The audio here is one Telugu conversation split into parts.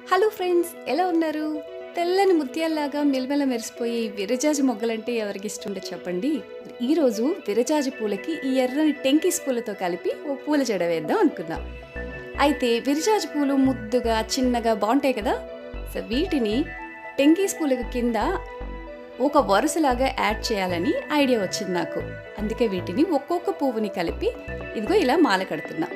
హలో ఫ్రెండ్స్ ఎలా ఉన్నారు తెల్లని ముత్యాల్లాగా మిల్మెల మెరిసిపోయే ఈ విరజాజి మొగ్గలంటే ఎవరికి ఇష్టం ఉండదు చెప్పండి ఈరోజు విరజాజి పూలకి ఈ ఎర్రని టెంకిస్ పూలతో కలిపి ఓ పూల జడ వేద్దాం అనుకున్నాం అయితే విరజాజి పూలు ముద్దుగా చిన్నగా బాగుంటాయి కదా సో వీటిని టెంకీస్ పూలకు కింద ఒక వరుసలాగా యాడ్ చేయాలని ఐడియా వచ్చింది నాకు అందుకే వీటిని ఒక్కొక్క పువ్వుని కలిపి ఇదిగో ఇలా మాల కడుతున్నా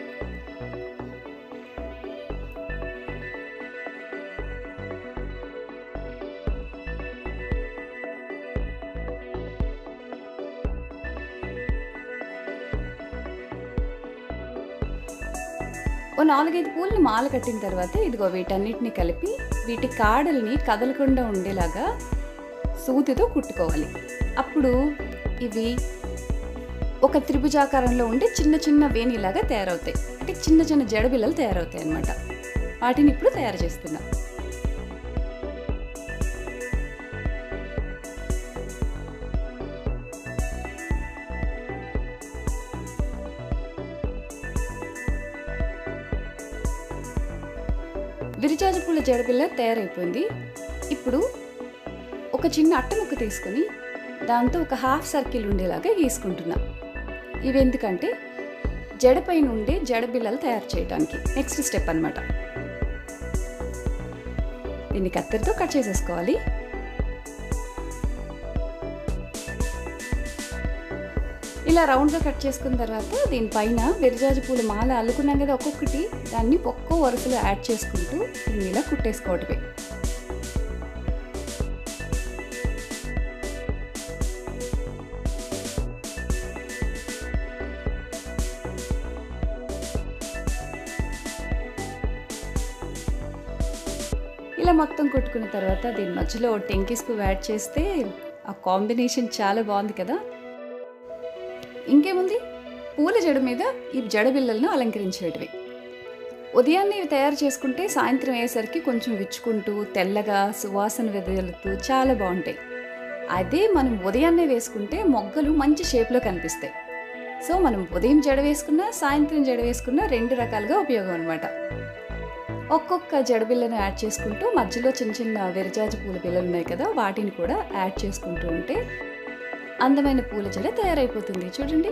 ఓ నాలుగైదు పూలని మాల కట్టిన తర్వాత ఇదిగో వీటన్నిటిని కలిపి వీటి కాడల్ని కదలకుండా ఉండేలాగా సూతితో కుట్టుకోవాలి అప్పుడు ఇవి ఒక త్రిభుజాకారంలో ఉండే చిన్న చిన్న వేణిలాగా తయారవుతాయి అంటే చిన్న చిన్న జడబిల్లలు తయారవుతాయి అన్నమాట వాటిని ఇప్పుడు తయారు చేస్తున్నా విరిజాజి పూల జడపిల్ల తయారైపోయింది ఇప్పుడు ఒక చిన్న అట్టముక్క తీసుకొని దాంతో ఒక హాఫ్ సర్కిల్ ఉండేలాగా గీసుకుంటున్నా ఇవి ఎందుకంటే జడపైన ఉండే జడబిల్లలు తయారు చేయడానికి నెక్స్ట్ స్టెప్ అనమాట దీన్ని కత్తెరతో కట్ చేసేసుకోవాలి ఇలా రౌండ్గా కట్ చేసుకున్న తర్వాత దీనిపైన విరజాజి పూల మాల అల్లుకున్నాం కదా ఒక్కొక్కటి దాన్ని ఒక్కో వరుసలో యాడ్ చేసుకుంటూ దీన్ని ఇలా కుట్టేసుకోవటమే ఇలా మొత్తం కొట్టుకున్న తర్వాత దీని మధ్యలో టెంకిస్ పువ్వు యాడ్ చేస్తే ఆ కాంబినేషన్ చాలా బాగుంది కదా ఇంకేముంది పూల జడ మీద ఈ జడబిల్లలను అలంకరించేటివి ఉదయాన్నే ఇవి తయారు చేసుకుంటే సాయంత్రం అయ్యేసరికి కొంచెం విచ్చుకుంటూ తెల్లగా సువాసన వెదజల్లుతూ చాలా బాగుంటాయి అదే మనం ఉదయాన్నే వేసుకుంటే మొగ్గలు మంచి షేప్లో కనిపిస్తాయి సో మనం ఉదయం జడ వేసుకున్నా సాయంత్రం జడ వేసుకున్నా రెండు రకాలుగా ఉపయోగం అనమాట ఒక్కొక్క జడబిల్లను యాడ్ చేసుకుంటూ మధ్యలో చిన్న చిన్న విరజాజి పూల బిల్లలు ఉన్నాయి కదా వాటిని కూడా యాడ్ చేసుకుంటూ ఉంటే అందమైన పూల జడ తయారైపోతుంది చూడండి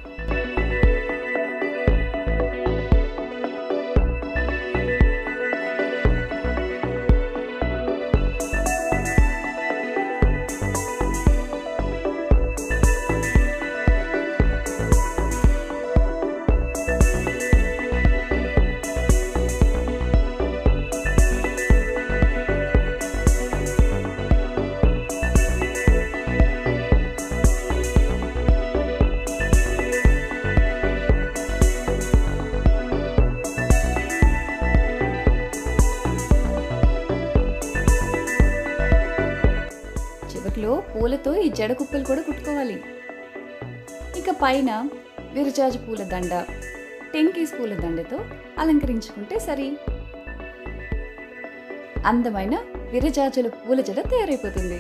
చివరిలో పూలతో ఈ జడ కుప్పలు కూడా కుట్టుకోవాలి ఇక పైన విరజాజి పూల దండ టెంకీస్ పూల దండతో అలంకరించుకుంటే సరి అందమైన విరజాజుల పూల జడ తయారైపోతుంది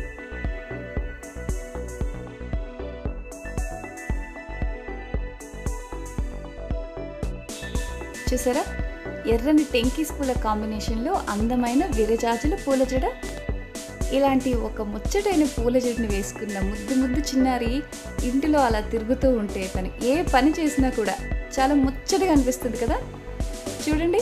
చూసారా ఎర్రని టెంకీస్ పూల కాంబినేషన్లో అందమైన విరజాజుల పూల జడ ఇలాంటి ఒక ముచ్చటైన పూల జడని వేసుకున్న ముద్దు ముద్దు చిన్నారి ఇంటిలో అలా తిరుగుతూ ఉంటే తను ఏ పని చేసినా కూడా చాలా ముచ్చటగా అనిపిస్తుంది కదా చూడండి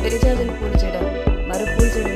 పెరిజాజుల పూల జడ మరో పూల జడ